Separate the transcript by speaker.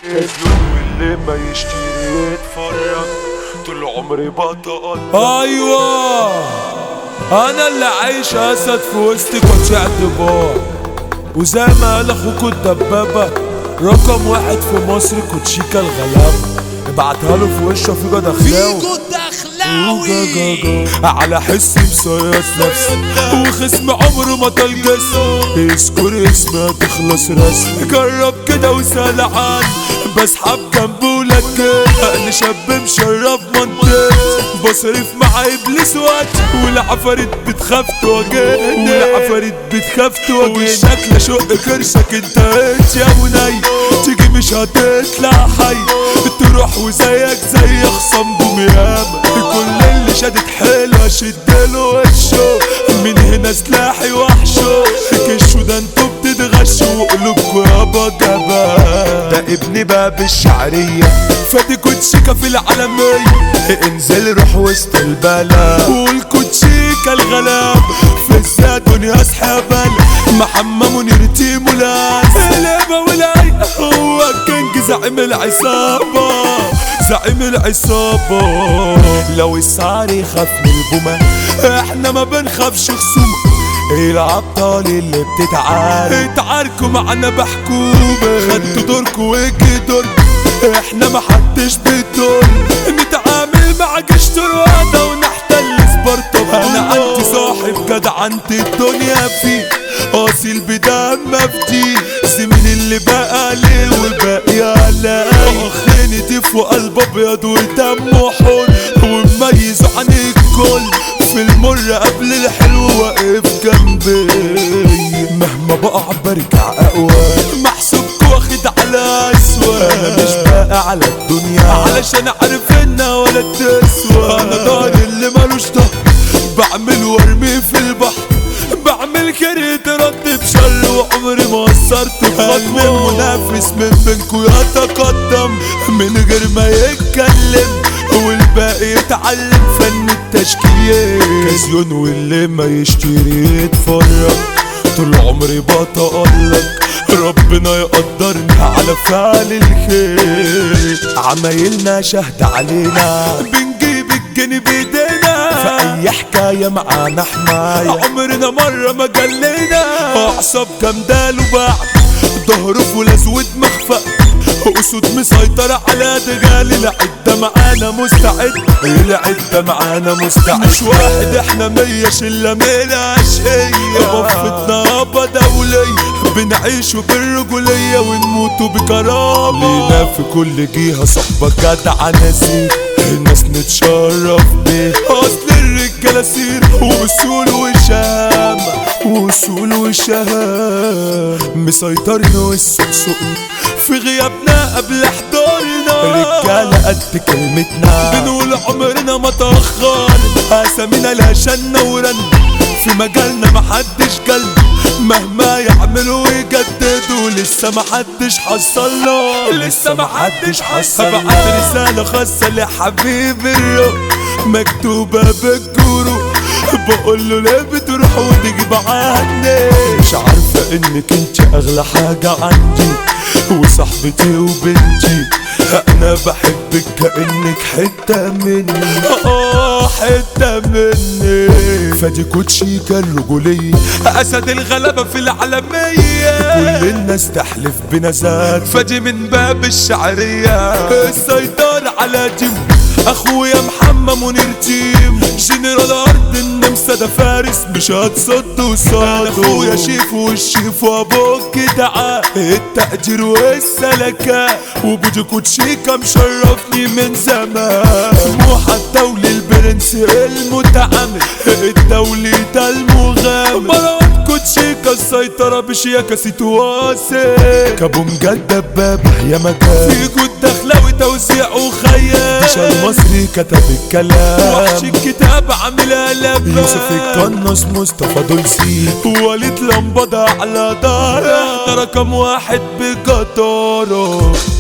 Speaker 1: واللي ما يشتري يتفرج طول عمري بطل
Speaker 2: ايوه انا اللي عايش اسد في وسط قطيع دبار وزي ما قال اخوك الدبابه رقم واحد في مصر كوتشيكا الغلابه ابعتها له في وشه في جدع خلاوي
Speaker 3: دخلاوي
Speaker 2: على حسي مسيط نفسي وخصم عمره ما طال جسم اذكر اسمها تخلص رسم جرب كده وسال عني بسحب جنبه ولكن انا شاب مشرف منطقتي بصرف مع ابليس وقت والعفاريت بتخاف تواجهني والعفاريت بتخاف تواجهني وشك لشق كرشك انت انت يا مني تيجي مش هتطلع حي تروح وزيك زي خصم بوميامة كل اللي شدت حلوة شدله وشه من هنا سلاحي وحشه كشوا ده انتوا بتتغشوا وقلوبكوا يابا جبان
Speaker 1: ده ابن باب الشعرية
Speaker 2: فادي كوتشيكا في العالمية
Speaker 1: انزل روح وسط البلد
Speaker 2: والكوتشيكا الغلاب في الزيتون اسحبل محمد منير تيمو لاس الهبة والعيق هو كينج زعيم العصابة زعيم العصابة لو السعر يخاف من البومة احنا ما بنخافش خصومة الابطال اللي بتتعارك اتعاركوا معانا بحكومة خدتوا دوركوا ويجي دوركوا احنا ما حدش بيدور نتعامل مع جيش تروادة ونحتل سبارتا انا عندي صاحب جدع عند الدنيا فيه اصيل بدم مفتي زميلي اللي بقى ليه والباقي على اخ نضيف وقلب ابيض ودمه حر ومميز عن الكل في المر قبل الحلو واقف جنبي مهما بقع برجع اقوى محسوبك واخد على اسوى انا مش باقي على الدنيا علشان اعرف انها ولا تسوى انا دار اللي ملوش ضهر بعمل وارمي في البحر بعمل خير ترد بشر وعمري ما قصرت بخطوة منافس من بينكو يتقدم من غير ما يتكلم والباقي يتعلم فن التشكيل كازيون واللي ما يشتري يتفرج طول عمري بتألق ربنا يقدرني على فعل الخير عمايلنا شهد علينا بنجيب الجنيه بايدينا في اي حكاية معانا حماية عمرنا مرة ما جلينا اعصاب جمدال وبعد ظهره فول اسود مخفى اسود مسيطرة على دجال العدة معانا مستعد العدة معانا مستعد مش واحد احنا مية شلة من عشقية بفتنا يابا دولية بنعيش بالرجولية ونموت بكرامة لينا في كل جهة صحبة جدعة نسير الناس نتشرف بيه اصل الرجالة سير وصول وشامة وصول وشهامة مسيطرين والسوق في غيابنا قبل حضورنا رجالة قد كلمتنا بنقول عمرنا ما تأخر أسامينا لا شنا ورن في مجالنا محدش جل مهما يعملوا ويجددوا لسه محدش حصلنا لسه محدش حصل بعت رسالة خاصة لحبيب الروح مكتوبة بالجروح بقول له ليه بتروح وتجيب عني مش عارفة انك انت اغلى حاجة عندي وصاحبتي وبنتي انا بحبك كانك حتة مني اه حتة مني فدي كوتشيكا الرجولية اسد الغلبة في العالمية كل الناس تحلف بنزات فدي من باب الشعرية السيطرة على تيم اخويا محمد منير تيم جنرال ارض النمسا ده فارس مش هتصد وصاد اخويا شيف والشيف وابوك دعاء التقدير والسلكة وبودي كوتشيكا مشرفني من زمان موحى الدولي البرنس المتعامل الدولي ده المغامر مروان كوتشيكا السيطرة بشياكة سيتواسي كابو مجد دبابة يا مكان فيكو الدخلاوي توزيع وخيال مش المصري كتب الكلام وحش الكتاب عامل قلب يوسف القناص مصطفى دولسي وليد لمبضة على دار احنا رقم واحد بجدارة